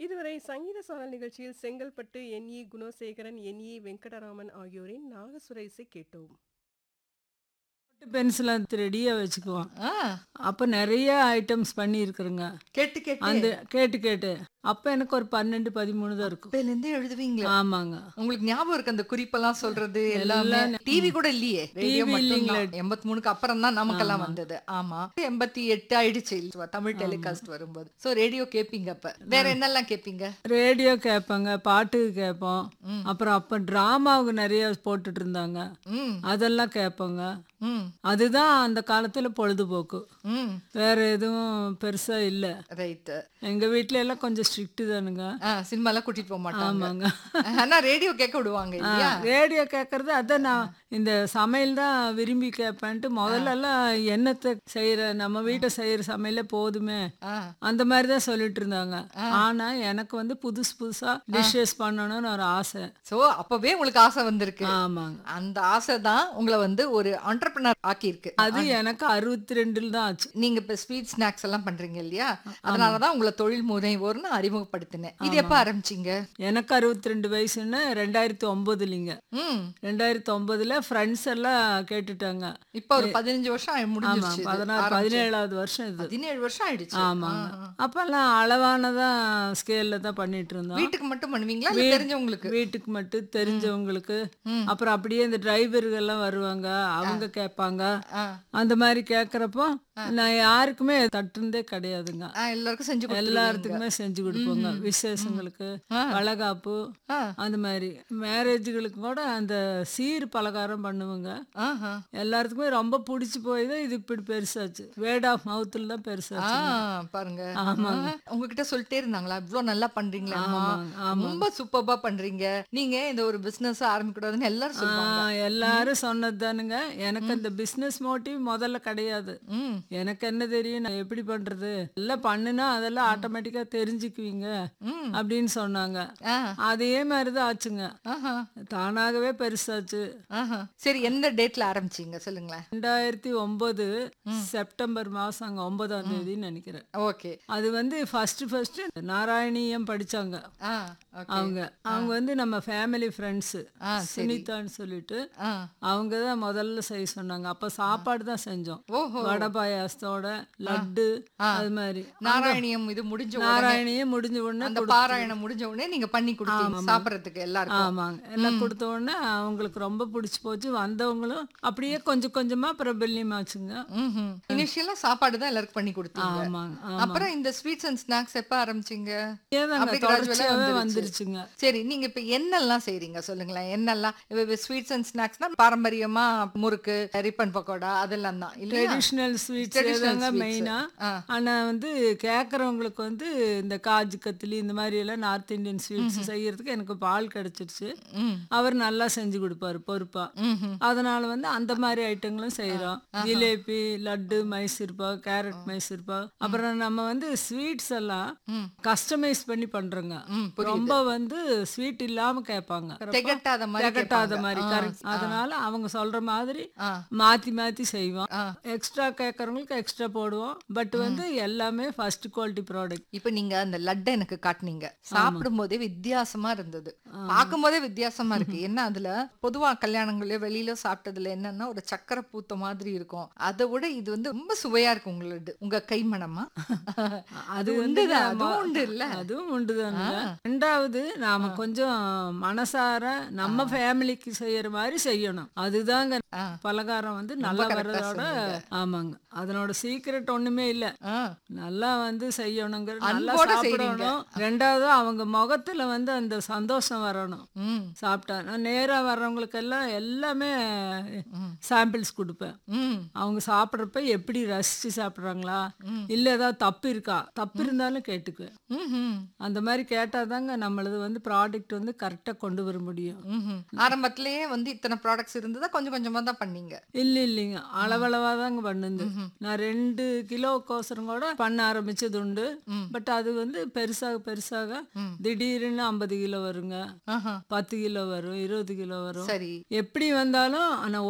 இதுவரை சங்கீத சாரல் நிகழ்ச்சியில் செங்கல்பட்டு என் இ குணசேகரன் என் இ வெங்கடராமன் ஆகியோரின் நாகசுர இசை கேட்டோம் பென்சில் ரெடியாக வச்சுக்குவோம் ஆ, அப்போ நிறைய ஐட்டம்ஸ் பண்ணியிருக்கிறேங்க கேட்டு கேட்டு அந்த கேட்டு கேட்டு அப்போ எனக்கு ஒரு பன்னெண்டு பதிமூணு தான் இருக்கும் அப்பையிலேருந்தே எழுதுவீங்களா ஆமாங்க உங்களுக்கு ஞாபகம் இருக்கு அந்த குறிப்பெல்லாம் சொல்றது எல்லாமே எல்லாம் டிவி கூட இல்லையே ரேடியோ TV இல்லைங்களே. மட்டும் எண்பத்தி மூணுக்கு அப்புறம் தான் நமக்கெல்லாம் ஆமா. வந்தது ஆமா எண்பத்தி எட்டு ஆயிடுச்சு இல்ல, தமிழ் டெலிகாஸ்ட் வரும்போது சோ ரேடியோ கேப்பீங்க அப்ப வேற என்னெல்லாம் கேப்பீங்க ரேடியோ கேட்பாங்க பாட்டுக்கு கேட்போம் ம். அப்புறம் அப்போ ட்ராமாவுக்கு நிறைய போட்டுட்டு இருந்தாங்க ம் அதெல்லாம் கேட்போங்க ம் அதுதான் அந்த காலத்தில் பொழுதுபோக்கு ம் வேற எதுவும் பெருசாக இல்லை ரைட்டு எங்கள் வீட்டில எல்லாம் கொஞ்சம் ஸ்ட்ரிக்ட்டு தானுங்க சினிமாலாம் கூட்டிட்டு போக மாட்டாங்க ஆமாங்க ஆனா ரேடியோ கேட்க விடுவாங்க இல்லையா ரேடியோ கேட்கறது அதான் நான் இந்த சமையல் தான் விரும்பி கேட்பேன்ட்டு முதல்ல எல்லாம் என்னத்தை செய்யற நம்ம வீட்டை செய்யற சமையலே போதுமே ஆ அந்த மாதிரி தான் சொல்லிட்டு இருந்தாங்க ஆனா எனக்கு வந்து புதுசு புதுசா டிஷ்ஷஸ் பண்ணணும்னு ஒரு ஆசை சோ அப்பவே உங்களுக்கு ஆசை வந்திருக்கு ஆமாங்க அந்த ஆசை தான் உங்களை வந்து ஒரு ஆண்டர்பிரினர் ஆக்கியிருக்கு அது எனக்கு அறுபத்தி ரெண்டுல தான் ஆச்சு நீங்க இப்ப ஸ்வீட் ஸ்நாக்ஸ் எல்லாம் பண்றீங்க இல்லையா அதனாலதான் உங்களை தொழில் முனைவோர்னு அறிமுகப்படுத்தினேன் இது எப்ப ஆரம்பிச்சீங்க எனக்கு அறுபத்தி ரெண்டு வயசுன்னு ரெண்டாயிரத்தி ஒன்பதுலிங்க ம் ரெண்டாயிரத்தி ஒன்பதுல ஃப்ரெண்ட்ஸ் எல்லாம் கேட்டுட்டாங்க இப்ப ஒரு பதினஞ்சு வருஷம் ஆயி- ஆமா முடிஞ்சிருச்சு இது. பதினாறு ஆரம்பிச்சு. பதினேழாவது வருஷம் இது பதினேழு வருஷம் ஆயிடுச்சு ஆமாங்க ஆ, ஆ. அப்பெல்லாம் அளவானதான் ஸ்கேல்ல தான் பண்ணிட்டு இருந்தோம் வீட்டுக்கு மட்டும் பண்ணுவீங்களா இல்ல வீ- தெரிஞ்சவங்களுக்கு வீட்டுக்கு மட்டும் தெரிஞ்சவங்களுக்கு ம். அப்புறம் அப்படியே இந்த டிரைவர்கள்லாம் வருவாங்க அவங்க கேட்பாங்க ஆ, அந்த மாதிரி கேட்குறப்போ நான் யாருக்குமே தட்டுனதே கிடையாதுங்க ஆ, எல்லாருக்கும் செஞ்சு கொடுத்துருவீங்க. எல்லாத்துக்குமே செஞ்சு கொடுப்போங்க விசேஷங்களுக்கு ஆ. வளகாப்பு ஆ, அந்த மாதிரி மேரேஜுகளுக்கு கூட அந்த சீர் பலகாரம் பண்ணுவோங்க ஆஹா. எல்லாத்துக்குமே ரொம்ப பிடிச்சி போய் தான் இது இப்படி பெருசாச்சு வேர்ட் ஆஃப் மவுத்தில் தான் ஆ, பெருசாச்சு பாருங்க ஆமாங்க. ஆ, உங்ககிட்ட சொல்லிட்டே இருந்தாங்களா இவ்ளோ நல்லா பண்றீங்களா அம்மா? ஆமாங்க, ஆமாங்க. ரொம்ப சூப்பர்பா பண்றீங்க நீங்க இந்த ஒரு பிசினஸ் ஆரம்பிக்க கூடாதுன்னு எல்லாரும் சொல்லுவாங்க ஆ, எல்லாரும் சொன்னது தானுங்க எனக்கு அந்த பிஸ்னஸ் மோட்டிவ் முதல்ல கிடையாது ம் எனக்கு என்ன தெரியும் நான் எப்படி பண்றது எல்லாம் பண்ணுனா அதெல்லாம் ஆட்டோமேட்டிக்கா தெரிஞ்சுக்குவீங்க ம் அப்படின்னு சொன்னாங்க ஆ அதே மாதிரி தான் ஆச்சுங்க ஆஹா தானாகவே பெருசாச்சு ஆஹா சரி எந்த டேட்ல ஆரம்பிச்சீங்க சொல்லுங்களேன் ரெண்டாயிரத்தி ஒன்பது செப்டம்பர் மாசம் அங்க ஒன்பதாம் தேதின்னு நினைக்கிறேன் ஓகே அது வந்து ஃபர்ஸ்ட் ஃபர்ஸ்ட் நாராயணியம் படிச்சாங்க ஆ ஓகே அவங்க அவங்க வந்து நம்ம ஃபேமிலி ஃப்ரெண்ட்ஸ் ஆ சரி சுனிதான்னு சொல்லிட்டு ஆ அவங்க தான் முதல்ல செய்ய சொன்னாங்க அப்ப சாப்பாடு தான் செஞ்சோம் ஓஹோ வடை பாயாசத்தோட லட்டு ஆ. அது மாதிரி நாராயணியம் இது முடிஞ்ச உடனே நாராயணியே முடிஞ்ச உடனே அந்த கொடுத்து- பாராயணம் முடிஞ்ச உடனே நீங்க பண்ணி கொடுத்தீங்க ஆமாம். சாப்பிடறதுக்கு எல்லாருக்கும் ஆமாங்க எல்லாம் கொடுத்த உடனே அவங்களுக்கு ரொம்ப பிடிச்சி போச்சு வந்தவங்களும் அப்படியே கொஞ்சம் கொஞ்சமா பிரபல்யமாச்சுங்க இனிஷியலா சாப்பாடு தான் எல்லாருக்கும் பண்ணி கொடுத்தீங்க ஆமாங்க ஆமா அப்புறம் இந்த ஸ்வீட்ஸ் அண்ட் ஸ்நாக்ஸ் எப்ப ஆரம்பிச்சீங்க ஏதாங்க அப்படி gradual ஆ தொடர்ச்சியாவே வந்துருச்சு. வந்துருச்சுங்க சரி நீங்க இப்ப என்னெல்லாம் செய்றீங்க சொல்லுங்களேன் என்னெல்லாம் ஸ்வீட்ஸ் அண்ட் ஸ்நாக்ஸ்னா பாரம்பரியமா முறுக்கு ரிப்பன் பக்கோடா அதெல்லாம் தான் இல்லையா ட்ரெடிஷ்னல் ஸ்வீட்ஸ் Traditional ஏதாங்க sweets. மெயினா ஆ. ஆனா வந்து கேட்குறவங்களுக்கு வந்து இந்த காஜு கத்திலி இந்த மாதிரி எல்லாம் நார்த் இந்தியன் ஸ்வீட்ஸ் செய்யறதுக்கு எனக்கு பால் கிடைச்சிருச்சு ம் அவர் நல்லா செஞ்சு கொடுப்பாரு பொறுப்பா ம்ஹும். அதனால வந்து அந்த மாதிரி ஐட்டங்களும் செய்றோம் ஜிலேபி லட்டு மைசூர் பாக் கேரட் மைசூர் பாக் அப்புறம் நம்ம வந்து ஸ்வீட்ஸ் எல்லாம் ம். கஸ்டமைஸ் பண்ணி பண்றோங்க ம், புரியுது. ரொம்ப வந்து ஸ்வீட் இல்லாம கேட்பாங்க திகட்டாத மாதிரி திகட்டாத கேட்பாங்க. மாதிரி ஆ, கரெக்ட் அதனால அவங்க சொல்ற மாதிரி ஆ. மாத்தி மாத்தி செய்வோம் ஆ. எக்ஸ்ட்ரா கேட்கறவங்களுக்கு எக்ஸ்ட்ரா போடுவோம் பட் வந்து எல்லாமே ஃபர்ஸ்ட் குவாலிட்டி ப்ராடக்ட் இப்ப நீங்க அந்த லட்டை எனக்கு காட்டுனீங்க சாப்பிடும் போதே வித்தியாசமா இருந்தது பார்க்கும் போதே வித்தியாசமா இருக்கு என்ன அதுல பொதுவா கல்யாணங்களோ வெளியில சாப்பிட்டதுல என்னன்னா ஒரு சக்கரை பூத்த மாதிரி இருக்கும் அதை விட இது வந்து ரொம்ப சுவையா இருக்கு உங்களோட உங்க கைமணமா அது வந்து உண்டுதான், நம்ம- அதுவும் உண்டு இல்ல அதுவும் உண்டுதானுங்க ரெண்டாவது நாம கொஞ்சம் மனசார நம்ம ஃபேமிலிக்கு செய்யற மாதிரி செய்யணும் அதுதாங்க ஆ. பலகாரம் வந்து நல்லா correct ஆ வர்றதோட ஆமாங்க அதனோட சீக்ரெட் ஒண்ணுமே இல்ல ஆ, நல்லா வந்து செய்யணுங்கிற நல்லா அன்போட செய்றீங்க. சாப்பிடணும் ரெண்டாவது அவங்க முகத்துல வந்து அந்த சந்தோஷம் வரணும் ம், சாப்பிட்டா நான் நேரா வர்றவங்களுக்கெல்லாம் எல்லாமே சாம்பிள்ஸ் கொடுப்பேன் ம், அவங்க சாப்பிட்றப்ப எப்படி ரசிச்சு சாப்பிட்றாங்களா இல்ல ஏதாவது தப்பு இருக்கா தப்பு இருந்தாலும் கேட்டுக்குவேன் ம், ம், அந்த மாதிரி கேட்டாதாங்க நம்மளது வந்து ப்ராடக்ட் வந்து கரெக்டாக கொண்டு வர முடியும் ம், ம். ஆரம்பத்திலேயே வந்து இத்தனை ப்ராடக்ட்ஸ் இருந்ததா கொஞ்சம் கொஞ்சமா தான் பண்ணீங்க இல்ல இல்லைங்க அளவளவாக தாங்க பண்ணுது நான் ரெண்டு கிலோக்கோசரம் கூட பண்ண ஆரம்பிச்சது உண்டு பட் அது வந்து பெருசாக பெருசாக திடீர்னு ஐம்பது கிலோ வருங்க ஆஹா, பத்து கிலோ வரும் இருபது கிலோ வரும் சரி எப்படி வந்தாலும் ஆனா